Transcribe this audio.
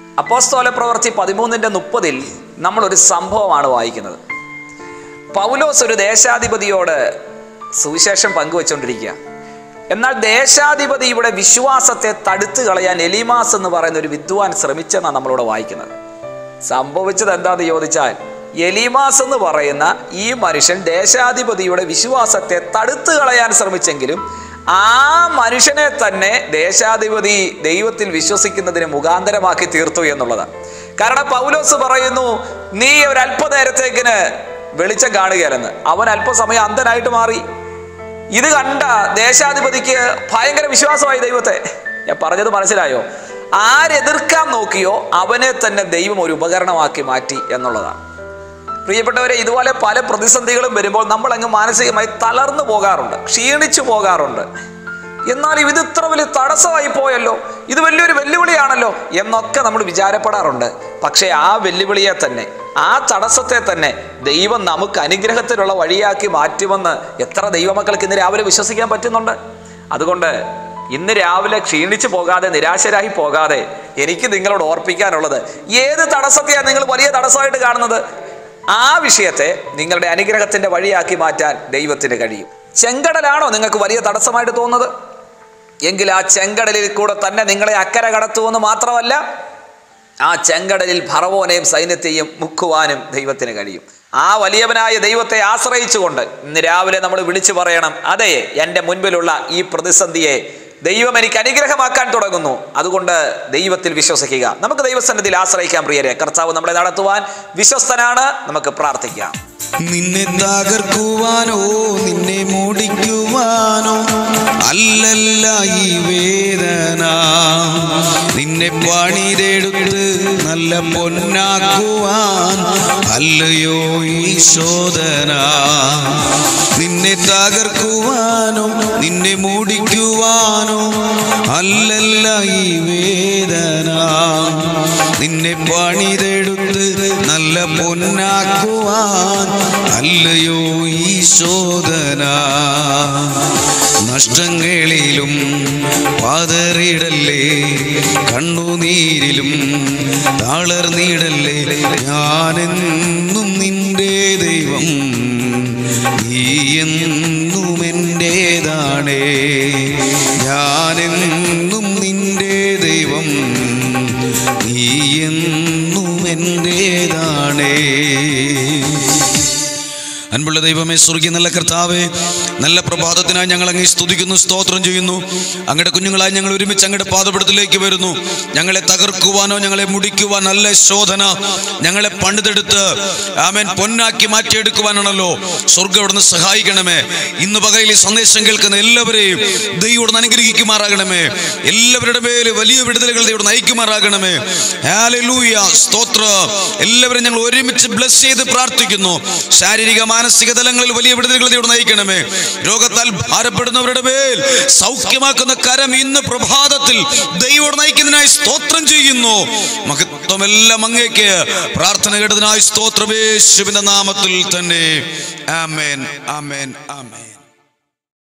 അപ്പോസ്തോല പ്രവൃത്തി പതിമൂന്നിൻ്റെ മുപ്പതിൽ നമ്മളൊരു സംഭവമാണ് വായിക്കുന്നത് പൗലോസ് ഒരു ദേശാധിപതിയോട് സുവിശേഷം പങ്കുവച്ചുകൊണ്ടിരിക്കുക എന്നാൽ ദേശാധിപതിയുടെ വിശ്വാസത്തെ തടുത്തു കളയാൻ എലിമാസ് എന്ന് പറയുന്ന ഒരു വിദ്വാൻ ശ്രമിച്ചെന്നാണ് നമ്മളിവിടെ വായിക്കുന്നത് സംഭവിച്ചത് എന്താന്ന് ചോദിച്ചാൽ എലിമാസ് എന്ന് പറയുന്ന ഈ മനുഷ്യൻ ദേശാധിപതിയുടെ വിശ്വാസത്തെ തടുത്തു കളയാൻ ശ്രമിച്ചെങ്കിലും ആ മനുഷ്യനെ തന്നെ ദേശാധിപതി ദൈവത്തിൽ വിശ്വസിക്കുന്നതിന് മുഖാന്തരമാക്കി തീർത്തു എന്നുള്ളതാണ് കാരണം പൗലോസ് പറയുന്നു നീ ഒരു അല്പനേരത്തേക്കിന് വെളിച്ചം കാണുകയല്ലെന്ന് അവൻ അല്പസമയം അന്ധനായിട്ട് മാറി ഇത് കണ്ട ദേശാധിപതിക്ക് ഭയങ്കര വിശ്വാസമായി ദൈവത്തെ ഞാൻ പറഞ്ഞത് മനസ്സിലായോ ആരെതിർക്കാൻ നോക്കിയോ അവനെ തന്നെ ദൈവം ഒരു ഉപകരണമാക്കി മാറ്റി എന്നുള്ളതാണ് പ്രിയപ്പെട്ടവരെ ഇതുപോലെ പല പ്രതിസന്ധികളും വരുമ്പോൾ നമ്മൾ അങ്ങ് മാനസികമായി തളർന്നു പോകാറുണ്ട് ക്ഷീണിച്ചു പോകാറുണ്ട് എന്നാലും ഇത് ഇത്ര വലിയ തടസ്സമായി പോയല്ലോ ഇത് വലിയൊരു വെല്ലുവിളിയാണല്ലോ എന്നൊക്കെ നമ്മൾ വിചാരപ്പെടാറുണ്ട് പക്ഷേ ആ വെല്ലുവിളിയെ തന്നെ ആ തടസ്സത്തെ തന്നെ ദൈവം നമുക്ക് അനുഗ്രഹത്തിലുള്ള വഴിയാക്കി മാറ്റുമെന്ന് എത്ര ദൈവമക്കൾക്ക് ഇന്ന് രാവിലെ വിശ്വസിക്കാൻ പറ്റുന്നുണ്ട് അതുകൊണ്ട് ഇന്ന് രാവിലെ ക്ഷീണിച്ചു പോകാതെ നിരാശരായി പോകാതെ എനിക്ക് നിങ്ങളോട് ഓർപ്പിക്കാനുള്ളത് ഏത് തടസ്സത്തെയാണ് നിങ്ങൾ വലിയ തടസ്സമായിട്ട് കാണുന്നത് ആ വിഷയത്തെ നിങ്ങളുടെ അനുഗ്രഹത്തിന്റെ വഴിയാക്കി മാറ്റാൻ ദൈവത്തിന് കഴിയും ചെങ്കടലാണോ നിങ്ങൾക്ക് വലിയ തടസ്സമായിട്ട് തോന്നുന്നത് എങ്കിൽ ആ ചെങ്കടലിൽ കൂടെ തന്നെ നിങ്ങളെ അക്കരെ കടത്തുമെന്ന് മാത്രമല്ല ആ ചെങ്കടലിൽ ഭറവോനെയും സൈന്യത്തെയും മുക്കുവാനും ദൈവത്തിന് കഴിയും ആ വലിയവനായ ദൈവത്തെ ആശ്രയിച്ചുകൊണ്ട് ഇന്ന് രാവിലെ നമ്മൾ വിളിച്ചു പറയണം അതെ എൻ്റെ മുൻപിലുള്ള ഈ പ്രതിസന്ധിയെ ദൈവം എനിക്ക് അനുഗ്രഹമാക്കാൻ തുടങ്ങുന്നു അതുകൊണ്ട് ദൈവത്തിൽ വിശ്വസിക്കുക നമുക്ക് ദൈവസന്നിധിയിൽ ആശ്രയിക്കാം പ്രിയരെ കർത്താവ് നമ്മളെ നടത്തുവാൻ വിശ്വസ്തനാണ് നമുക്ക് പ്രാർത്ഥിക്കാം നിന്നെ തകർക്കുവാനോ നിന്നെ മൂടിക്കുവാനോ അല്ലല്ല ഈ വേദന നിന്നെ പണിതെടുത്ത് നല്ല പൊന്നാക്കുവാൻ അല്ലയോ ഈ ശോധന നിന്നെ തകർക്കുവാനോ നിന്നെ മൂടിക്കുവാനോ അല്ലല്ല ഈ വേദന നിന്നെ പണിതെടുത്ത് നല്ല പൊന്നാക്കുവാൻ അല്ലയോ ഈ ശോധന നഷ്ടങ്ങളിലും പാതറിടല്ലേ കണ്ണുനീരിലും തളർന്നിടല്ലേ ഞാനെന്നും നിന്റെ ദൈവം നീ എന്നും എൻ്റേതാണേ ഞാനെന്നും നിന്റെ ദൈവം നീ എന്നും എൻ്റേതാണേ അൻപുള്ള ദൈവമേ സ്വർഗീയ നല്ല കർത്താവേ നല്ല പ്രഭാതത്തിനായി ഞങ്ങൾ അങ്ങേ സ്തുതിക്കുന്നു സ്തോത്രം ചെയ്യുന്നു അങ്ങയുടെ കുഞ്ഞുങ്ങളായി ഞങ്ങൾ ഒരുമിച്ച് അങ്ങയുടെ പാദപടത്തിലേക്ക് വരുന്നു ഞങ്ങളെ തകർക്കുവാനോ ഞങ്ങളെ മുടിക്കുവാൻ നല്ല ശോധന ഞങ്ങളെ പണിതെടുത്ത് ആമേൻ പൊന്നാക്കി മാറ്റിയെടുക്കുവാനാണല്ലോ സ്വർഗ്ഗം ഇവിടുന്ന് സഹായിക്കണമേ ഇന്ന് പകലിൽ ഈ സന്ദേശം കേൾക്കുന്ന എല്ലാവരെയും ദൈവം അനുഗ്രഹിക്കുമാറാകണമേ എല്ലാവരുടെ മേൽ വലിയ വിടുതലുകൾ ദൈവം നയിക്കുമാറാകണമേ ഹാലലൂയ സ്തോത്ര എല്ലാവരും ഞങ്ങൾ ഒരുമിച്ച് ബ്ലസ് ചെയ്ത് പ്രാർത്ഥിക്കുന്നു ശാരീരിക മാനസിക തലങ്ങളിൽ വലിയ വിടുതലുകൾ ദൈവം നയിക്കണമേ രോഗത്താൽ ഭാരപ്പെടുന്നവരുടെ മേൽ സൗഖ്യമാക്കുന്ന കരം ഇന്ന് പ്രഭാതത്തിൽ ദൈവം നയിക്കുന്നതിനായി സ്തോത്രം ചെയ്യുന്നു മഹത്വമെല്ലാം അങ്ങേക്ക് പ്രാർത്ഥന കേട്ടതിനായി സ്തോത്രമേശുവിന്റെ നാമത്തിൽ തന്നെ ആമേൻ ആമേൻ ആമേൻ